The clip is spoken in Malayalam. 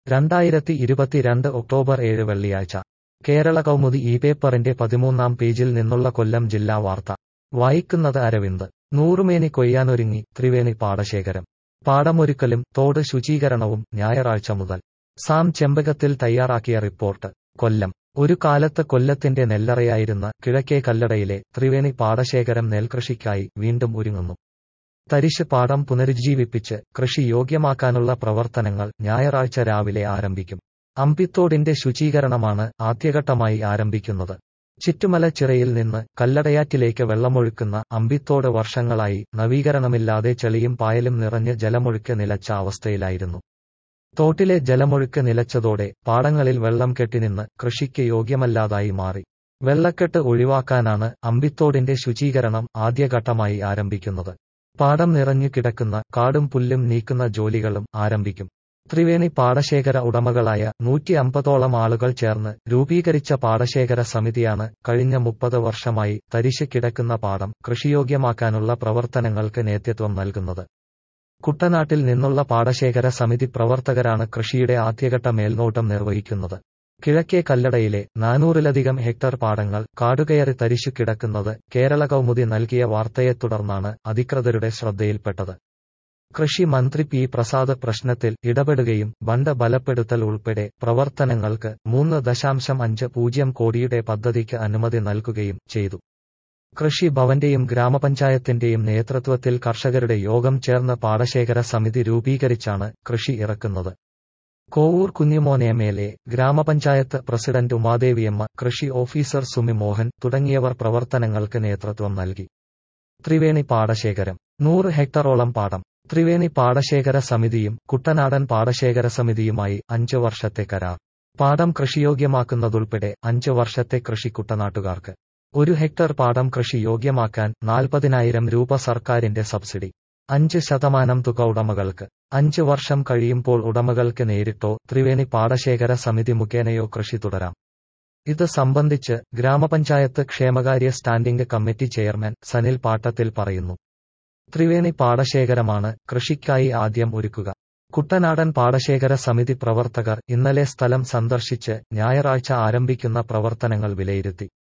രണ്ടായിരത്തി ഇരുപത്തിരണ്ട് ഒക്ടോബർ ഏഴ് വെള്ളിയാഴ്ച കേരള കൗമുദി ഈ പേപ്പറിന്റെ പതിമൂന്നാം പേജിൽ നിന്നുള്ള കൊല്ലം ജില്ലാ വാർത്ത വായിക്കുന്നത് അരവിന്ദ് നൂറുമേനി കൊയ്യാനൊരുങ്ങി ത്രിവേണി പാടശേഖരം പാടമൊരുക്കലും തോട് ശുചീകരണവും ഞായറാഴ്ച മുതൽ സാം ചെമ്പകത്തിൽ തയ്യാറാക്കിയ റിപ്പോർട്ട് കൊല്ലം ഒരു കാലത്ത് കൊല്ലത്തിന്റെ നെല്ലറയായിരുന്ന കിഴക്കേ കല്ലടയിലെ ത്രിവേണി പാടശേഖരം നെൽകൃഷിക്കായി വീണ്ടും ഒരുങ്ങുന്നു തരിശ് പാടം പുനരുജ്ജീവിപ്പിച്ച് കൃഷി യോഗ്യമാക്കാനുള്ള പ്രവർത്തനങ്ങൾ ഞായറാഴ്ച രാവിലെ ആരംഭിക്കും അമ്പിത്തോടിന്റെ ശുചീകരണമാണ് ആദ്യഘട്ടമായി ആരംഭിക്കുന്നത് ചിറ്റുമല ചിറയിൽ നിന്ന് കല്ലടയാറ്റിലേക്ക് വെള്ളമൊഴുക്കുന്ന അമ്പിത്തോട് വർഷങ്ങളായി നവീകരണമില്ലാതെ ചെളിയും പായലും നിറഞ്ഞ് ജലമൊഴുക്ക് നിലച്ച അവസ്ഥയിലായിരുന്നു തോട്ടിലെ ജലമൊഴുക്ക് നിലച്ചതോടെ പാടങ്ങളിൽ വെള്ളം കെട്ടിനിന്ന് കൃഷിക്ക് യോഗ്യമല്ലാതായി മാറി വെള്ളക്കെട്ട് ഒഴിവാക്കാനാണ് അമ്പിത്തോടിന്റെ ശുചീകരണം ആദ്യഘട്ടമായി ആരംഭിക്കുന്നത് പാടം നിറഞ്ഞു കിടക്കുന്ന കാടും പുല്ലും നീക്കുന്ന ജോലികളും ആരംഭിക്കും ത്രിവേണി പാടശേഖര ഉടമകളായ നൂറ്റി അമ്പതോളം ആളുകൾ ചേർന്ന് രൂപീകരിച്ച പാടശേഖര സമിതിയാണ് കഴിഞ്ഞ മുപ്പത് വർഷമായി തരിശ് കിടക്കുന്ന പാടം കൃഷിയോഗ്യമാക്കാനുള്ള പ്രവർത്തനങ്ങൾക്ക് നേതൃത്വം നൽകുന്നത് കുട്ടനാട്ടിൽ നിന്നുള്ള പാടശേഖര സമിതി പ്രവർത്തകരാണ് കൃഷിയുടെ ആദ്യഘട്ട മേൽനോട്ടം നിർവഹിക്കുന്നത് കിഴക്കേ കല്ലടയിലെ നാനൂറിലധികം ഹെക്ടർ പാടങ്ങൾ കാടുകയറി തരിശു കിടക്കുന്നത് കേരള കൗമുദി നൽകിയ വാർത്തയെ തുടർന്നാണ് അധികൃതരുടെ ശ്രദ്ധയിൽപ്പെട്ടത് കൃഷി മന്ത്രി പി പ്രസാദ് പ്രശ്നത്തിൽ ഇടപെടുകയും ബണ്ട് ബലപ്പെടുത്തൽ ഉൾപ്പെടെ പ്രവർത്തനങ്ങൾക്ക് മൂന്ന് ദശാംശം അഞ്ച് പൂജ്യം കോടിയുടെ പദ്ധതിക്ക് അനുമതി നൽകുകയും ചെയ്തു കൃഷി ഭവന്റെയും ഗ്രാമപഞ്ചായത്തിന്റെയും നേതൃത്വത്തിൽ കർഷകരുടെ യോഗം ചേർന്ന് പാടശേഖര സമിതി രൂപീകരിച്ചാണ് കൃഷി ഇറക്കുന്നത് Kovoor Kunjimon M L A ഗ്രാമപഞ്ചായത്ത് പ്രസിഡന്റ് ഉമാദേവിയമ്മ കൃഷി ഓഫീസർ സുമി മോഹൻ തുടങ്ങിയവർ പ്രവർത്തനങ്ങൾക്ക് നേതൃത്വം നൽകി ത്രിവേണി പാടശേഖരം നൂറ് ഹെക്ടറോളം പാടം ത്രിവേണി പാടശേഖര സമിതിയും കുട്ടനാടൻ പാടശേഖര സമിതിയുമായി അഞ്ച് വർഷത്തെ കരാർ പാടം കൃഷിയോഗ്യമാക്കുന്നതുൾപ്പെടെ അഞ്ച് വർഷത്തെ കൃഷി കുട്ടനാട്ടുകാർക്ക് ഒരു ഹെക്ടർ പാടം കൃഷി യോഗ്യമാക്കാൻ നാൽപ്പതിനായിരം രൂപ സർക്കാരിന്റെ സബ്സിഡി അഞ്ച് ശതമാനം തുക ഉടമകൾക്ക് അഞ്ച് വർഷം കഴിയുമ്പോൾ ഉടമകൾക്ക് നേരിട്ടോ ത്രിവേണി പാടശേഖര സമിതി മുഖേനയോ കൃഷി തുടരാം ഇത് സംബന്ധിച്ച് ഗ്രാമപഞ്ചായത്ത് ക്ഷേമകാര്യ standing committee chairman Sanil Pattathil പറയുന്നു ത്രിവേണി പാടശേഖരമാണ് കൃഷിക്കായി ആദ്യം ഒരുക്കുക കുട്ടനാടൻ പാടശേഖര സമിതി പ്രവർത്തകർ ഇന്നലെ സ്ഥലം സന്ദർശിച്ച് ഞായറാഴ്ച ആരംഭിക്കുന്ന പ്രവർത്തനങ്ങൾ വിലയിരുത്തി